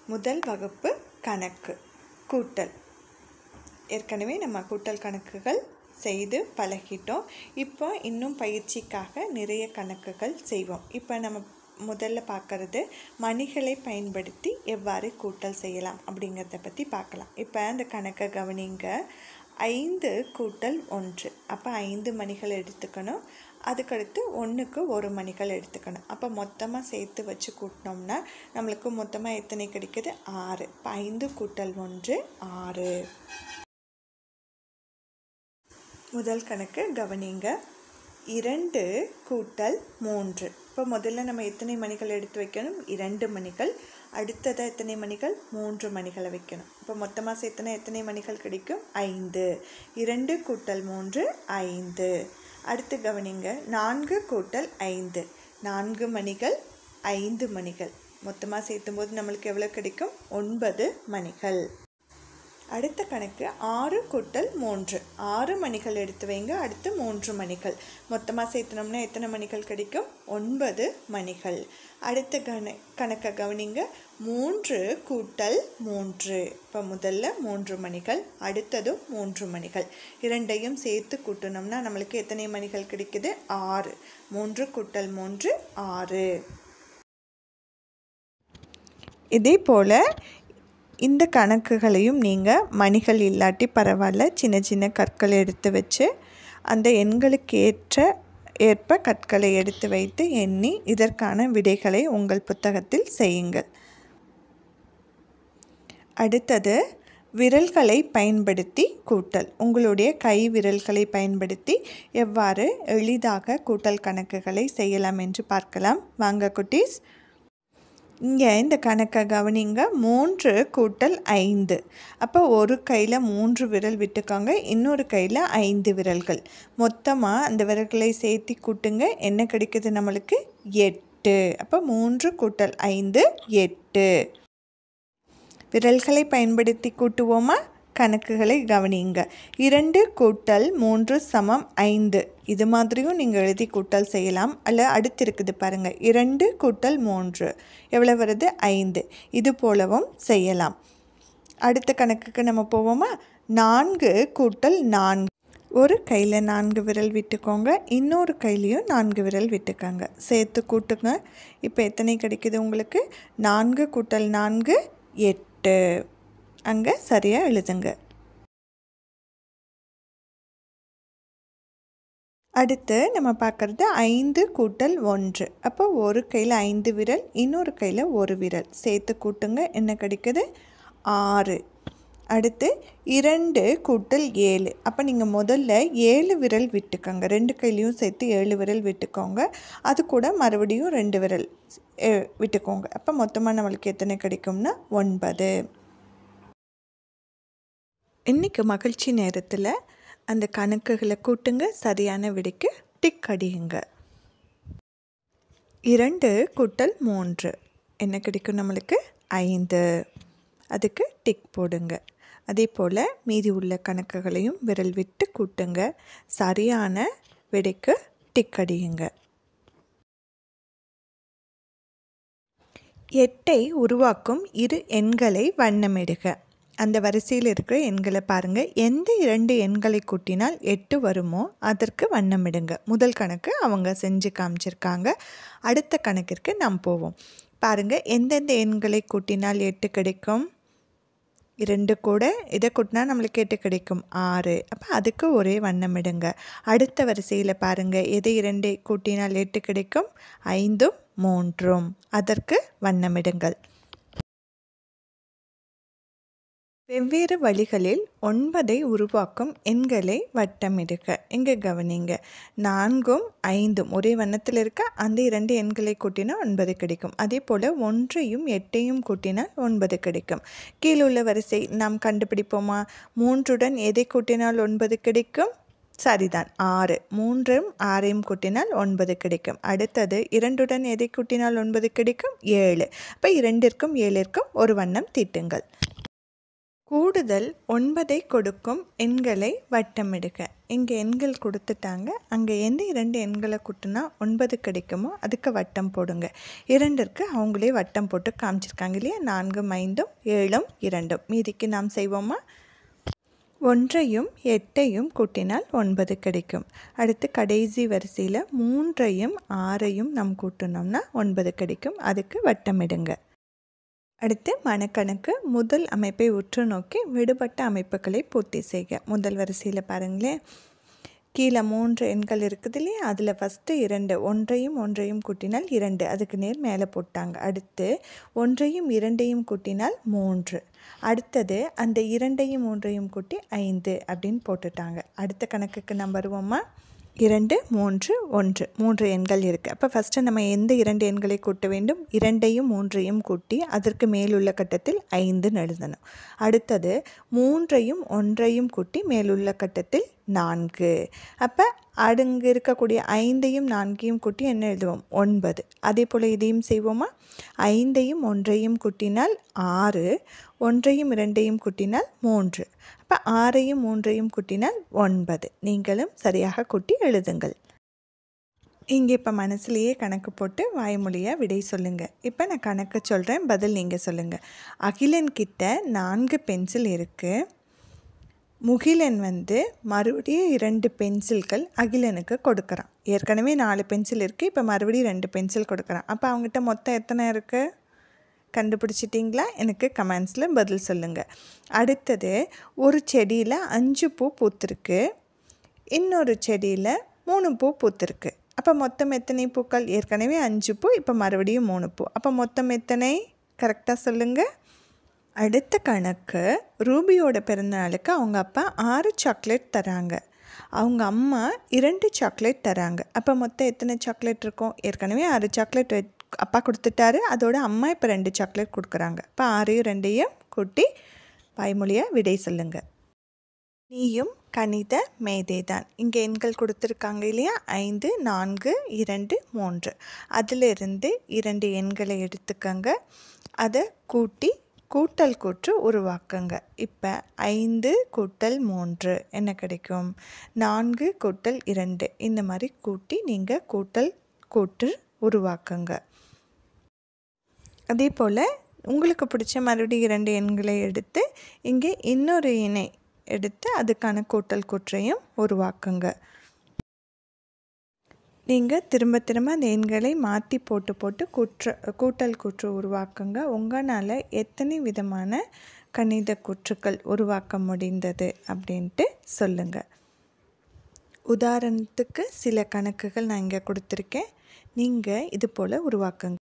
முதல் வகுப்பு கணக்கு கூட்டல் ஏற்கனவே நம்ம கூட்டல் கணக்குகள் செய்து பழகிட்டோம் இப்போ இன்னும் பயிற்சிக்காக நிறைய கணக்குகள் செய்வோம் இப்போ நம்ம முதல்ல பார்க்கறது மணிகளை பயன்படுத்தி எவ்வாறு கூட்டல் செய்யலாம் அப்படிங்கிறத பற்றி பார்க்கலாம் இப்போ அந்த கணக்கை கவனிங்க ஐந்து கூட்டல் ஒன்று அப்போ ஐந்து மணிகள் எடுத்துக்கணும் அதுக்கடுத்து ஒன்றுக்கு ஒரு மணிகள் எடுத்துக்கணும் அப்போ மொத்தமாக சேர்த்து வச்சு கூட்டினோம்னா நம்மளுக்கு மொத்தமாக எத்தனை கிடைக்குது ஆறு இப்போ ஐந்து கூட்டல் ஒன்று ஆறு முதல் கணக்கு கவனிங்க இரண்டு கூட்டல் மூன்று இப்போ முதல்ல நம்ம எத்தனை மணிகள் எடுத்து வைக்கணும் இரண்டு மணிகள் அடுத்ததாக எத்தனை மணிகள் மூன்று மணிகளை வைக்கணும் இப்போ மொத்தமாக சேர்த்தனா எத்தனை மணிகள் கிடைக்கும் ஐந்து இரண்டு கூட்டல் மூன்று ஐந்து அடுத்து கவனிங்க நான்கு கூட்டல் ஐந்து நான்கு மணிகள் ஐந்து மணிகள் மொத்தமாக சேர்த்தும்போது நம்மளுக்கு எவ்வளோ கிடைக்கும் ஒன்பது மணிகள் அடுத்த கணக்கு ஆறு கூட்டல் மூன்று ஆறு மணிகள் எடுத்து வைங்க அடுத்து மூன்று மணிகள் மொத்தமாக சேர்த்தனோம்னா எத்தனை மணிகள் கிடைக்கும் ஒன்பது மணிகள் அடுத்த கண கணக்கை கவனிங்க மூன்று கூட்டல் மூன்று இப்போ முதல்ல மூன்று மணிகள் அடுத்ததும் மூன்று மணிகள் இரண்டையும் சேர்த்து கூட்டினோம்னா நம்மளுக்கு எத்தனை மணிகள் கிடைக்குது ஆறு மூன்று கூட்டல் மூன்று ஆறு இதே போல் இந்த கணக்குகளையும் நீங்கள் மணிகள் இல்லாட்டி பரவாயில்ல சின்ன சின்ன கற்களை எடுத்து வச்சு அந்த எண்களுக்கு ஏற்ற ஏற்ப கற்களை எடுத்து வைத்து எண்ணி இதற்கான விடைகளை உங்கள் புத்தகத்தில் செய்யுங்கள் அடுத்தது விரல்களை பயன்படுத்தி கூட்டல் உங்களுடைய கை விரல்களை பயன்படுத்தி எவ்வாறு எளிதாக கூட்டல் கணக்குகளை செய்யலாம் என்று பார்க்கலாம் வாங்க குட்டீஸ் இங்கே இந்த கணக்கை கவனிங்க மூன்று கூட்டல் ஐந்து அப்போ ஒரு கையில் மூன்று விரல் விட்டுக்கோங்க இன்னொரு கையில் ஐந்து விரல்கள் மொத்தமாக அந்த விரல்களை சேர்த்து கூட்டுங்க என்ன கிடைக்குது நம்மளுக்கு எட்டு அப்போ மூன்று கூட்டல் ஐந்து எட்டு விரல்களை பயன்படுத்தி கூட்டுவோமா கணக்குகளை கவனிங்க இரண்டு கூட்டல் மூன்று சமம் ஐந்து இது மாதிரியும் நீங்கள் எழுதி கூட்டல் செய்யலாம் அல்ல அடுத்து இருக்குது பாருங்கள் இரண்டு கூட்டல் மூன்று எவ்வளோ வருது ஐந்து இது போலவும் செய்யலாம் அடுத்த கணக்குக்கு நம்ம போவோமா நான்கு கூட்டல் நான்கு ஒரு கையில் நான்கு விரல் விட்டுக்கோங்க இன்னொரு கையிலையும் நான்கு விரல் விட்டுக்கோங்க சேர்த்து கூட்டுங்க இப்போ எத்தனை கிடைக்குது உங்களுக்கு நான்கு கூட்டல் நான்கு எட்டு அங்கே சரியாக எழுதுங்க அடுத்து நம்ம பார்க்குறது ஐந்து கூட்டல் ஒன்று அப்போ ஒரு கையில் ஐந்து விரல் இன்னொரு கையில் ஒரு விரல் சேர்த்து கூட்டுங்க என்ன கிடைக்குது ஆறு அடுத்து இரண்டு கூட்டல் ஏழு அப்போ நீங்கள் முதல்ல ஏழு விரல் விட்டுக்கோங்க ரெண்டு கையிலையும் சேர்த்து ஏழு விரல் விட்டுக்கோங்க அது கூட மறுபடியும் ரெண்டு விரல் விட்டுக்கோங்க அப்போ மொத்தமாக நம்மளுக்கு எத்தனை கிடைக்கும்னா ஒன்பது இன்றைக்கி மகிழ்ச்சி நேரத்தில் அந்த கணக்குகளை கூட்டுங்க சரியான விடைக்கு டிக் அடியுங்க இரண்டு கூட்டல் மூன்று என்ன கிடைக்கும் நம்மளுக்கு ஐந்து அதுக்கு டிக் போடுங்க அதே போல் மீதி உள்ள கணக்குகளையும் விரல் விட்டு கூட்டுங்க சரியான விடைக்கு டிக் அடியுங்க எட்டை உருவாக்கும் இரு எண்களை வண்ணமிடுக அந்த வரிசையில் இருக்கிற எண்களை பாருங்கள் எந்த இரண்டு எண்களை கூட்டினால் எட்டு வருமோ அதற்கு வண்ணமிடுங்க முதல் கணக்கு அவங்க செஞ்சு காமிச்சிருக்காங்க அடுத்த கணக்கிற்கு நாம் போவோம் பாருங்கள் எந்தெந்த எண்களை கூட்டினால் எட்டு கிடைக்கும் இரண்டு கூட இதை கூட்டினா நம்மளுக்கு எட்டு கிடைக்கும் ஆறு அப்போ அதுக்கு ஒரே வண்ணமிடுங்க அடுத்த வரிசையில் பாருங்கள் எது இரண்டை கூட்டினால் எட்டு கிடைக்கும் ஐந்தும் மூன்றும் அதற்கு வண்ணமிடுங்கள் வெவ்வேறு வழிகளில் ஒன்பதை உருவாக்கும் எண்களை வட்டமிடுக இங்கே கவனிங்க நான்கும் ஐந்தும் ஒரே வண்ணத்தில் இருக்க அந்த இரண்டு எண்களை கூட்டினால் ஒன்பது கிடைக்கும் அதே போல் ஒன்றையும் எட்டையும் கூட்டினால் ஒன்பது கிடைக்கும் கீழுள்ள வரிசை நாம் கண்டுபிடிப்போமா மூன்றுடன் எதை கூட்டினால் ஒன்பது கிடைக்கும் சரிதான் ஆறு மூன்றும் ஆறையும் கூட்டினால் ஒன்பது கிடைக்கும் அடுத்தது இரண்டுடன் எதை கூட்டினால் ஒன்பது கிடைக்கும் ஏழு அப்போ இரண்டிற்கும் ஏழிற்கும் ஒரு வண்ணம் தீட்டுங்கள் கூடுதல் ஒன்பதை கொடுக்கும் எண்களை வட்டமிடுக இங்கே எண்கள் கொடுத்துட்டாங்க அங்கே எந்த இரண்டு எண்களை கூட்டினா ஒன்பது கிடைக்குமோ அதுக்கு வட்டம் போடுங்க இரண்டிற்கு அவங்களே வட்டம் போட்டு காமிச்சிருக்காங்க இல்லையா நான்கும் ஐந்தும் ஏழும் இரண்டும் மீதிக்கு நாம் செய்வோமா ஒன்றையும் எட்டையும் கூட்டினால் ஒன்பது கிடைக்கும் அடுத்து கடைசி வரிசையில் மூன்றையும் ஆறையும் நாம் கூட்டினோம்னா ஒன்பது கிடைக்கும் அதுக்கு வட்டமிடுங்க அடுத்து மனக்கணக்கு முதல் அமைப்பை உற்று நோக்கி விடுபட்ட அமைப்புகளை பூர்த்தி செய்க முதல் வரிசையில் பாருங்களேன் கீழே மூன்று எண்கள் இருக்குது இல்லையா அதில் ஃபஸ்ட்டு இரண்டு ஒன்றையும் ஒன்றையும் கூட்டினால் இரண்டு அதுக்கு நேர் மேலே போட்டாங்க அடுத்து ஒன்றையும் இரண்டையும் கூட்டினால் மூன்று அடுத்தது அந்த இரண்டையும் மூன்றையும் கூட்டி ஐந்து அப்படின்னு போட்டுட்டாங்க அடுத்த கணக்குக்கு நம்ம வருவோமா இரண்டு மூன்று ஒன்று மூன்று எண்கள் இருக்குது அப்போ ஃபஸ்ட்டு நம்ம எந்த இரண்டு எண்களை கூட்ட வேண்டும் இரண்டையும் மூன்றையும் கூட்டி அதற்கு மேலுள்ள கட்டத்தில் ஐந்துன்னு எழுதணும் அடுத்தது மூன்றையும் ஒன்றையும் கூட்டி மேலுள்ள கட்டத்தில் நான்கு அப்போ அடுங்க இருக்கக்கூடிய ஐந்தையும் நான்கையும் கூட்டி என்ன எழுதுவோம் ஒன்பது அதே போல் இதையும் செய்வோமா ஐந்தையும் ஒன்றையும் கூட்டினால் ஆறு ஒன்றையும் இரண்டையும் கூட்டினால் மூன்று அப்போ ஆறையும் மூன்றையும் கூட்டினால் ஒன்பது நீங்களும் சரியாக கூட்டி எழுதுங்கள் இங்கே இப்போ மனசுலையே கணக்கு போட்டு வாய்மொழியாக விடை சொல்லுங்கள் இப்போ நான் கணக்கு சொல்கிறேன் பதில் நீங்கள் சொல்லுங்கள் அகிலன் கிட்ட நான்கு பென்சில் இருக்குது முகிலன் வந்து மறுபடியும் இரண்டு பென்சில்கள் அகிலனுக்கு கொடுக்குறான் ஏற்கனவே நாலு பென்சில் இருக்குது இப்போ மறுபடியும் ரெண்டு பென்சில் கொடுக்குறான் அப்போ அவங்ககிட்ட மொத்தம் எத்தனை இருக்குது கண்டுபிடிச்சிட்டிங்களா எனக்கு கமெண்ட்ஸில் பதில் சொல்லுங்கள் அடுத்தது ஒரு செடியில் அஞ்சு பூ பூத்துருக்கு இன்னொரு செடியில் மூணு பூ பூத்துருக்கு அப்போ மொத்தம் எத்தனை பூக்கள் ஏற்கனவே அஞ்சு பூ இப்போ மறுபடியும் மூணு பூ அப்போ மொத்தம் எத்தனை கரெக்டாக சொல்லுங்கள் அடுத்த கணக்கு ரூபியோட பிறந்தநாளுக்கு அவங்க அப்பா ஆறு சாக்லேட் தராங்க அவங்க அம்மா இரண்டு சாக்லேட் தராங்க அப்போ மொத்தம் எத்தனை சாக்லேட் இருக்கும் ஏற்கனவே ஆறு சாக்லேட் அப்பா கொடுத்துட்டாரு அதோட அம்மா இப்போ ரெண்டு சாக்லேட் கொடுக்குறாங்க இப்போ ஆறையும் ரெண்டையும் கூட்டி வாய்மொழியாக விடை சொல்லுங்கள் நீயும் கணித மேதைதான் இங்கே எண்கள் கொடுத்துருக்காங்க இல்லையா ஐந்து நான்கு இரண்டு மூன்று அதிலிருந்து இரண்டு எண்களை எடுத்துக்கங்க அதை கூட்டி கூட்டல் கூற்று உருவாக்குங்க இப்போ ஐந்து கூட்டல் மூன்று என்ன கிடைக்கும் நான்கு கூட்டல் இரண்டு இந்த மாதிரி கூட்டி நீங்கள் கூட்டல் கூற்று உருவாக்குங்க அதே போல் உங்களுக்கு பிடிச்ச மறுபடியும் இரண்டு எண்களை எடுத்து இங்கே இன்னொரு இணை எடுத்து அதுக்கான கூட்டல் கூற்றையும் உருவாக்குங்க நீங்கள் திரும்ப திரும்ப அந்த எண்களை மாற்றி போட்டு போட்டு கூற்று கூட்டல் கூற்று உருவாக்குங்க உங்களால் எத்தனை விதமான கணித கூற்றுக்கள் உருவாக்க முடிந்தது அப்படின்ட்டு சொல்லுங்கள் உதாரணத்துக்கு சில கணக்குகள் நான் இங்கே கொடுத்துருக்கேன் நீங்கள் இது போல் உருவாக்குங்க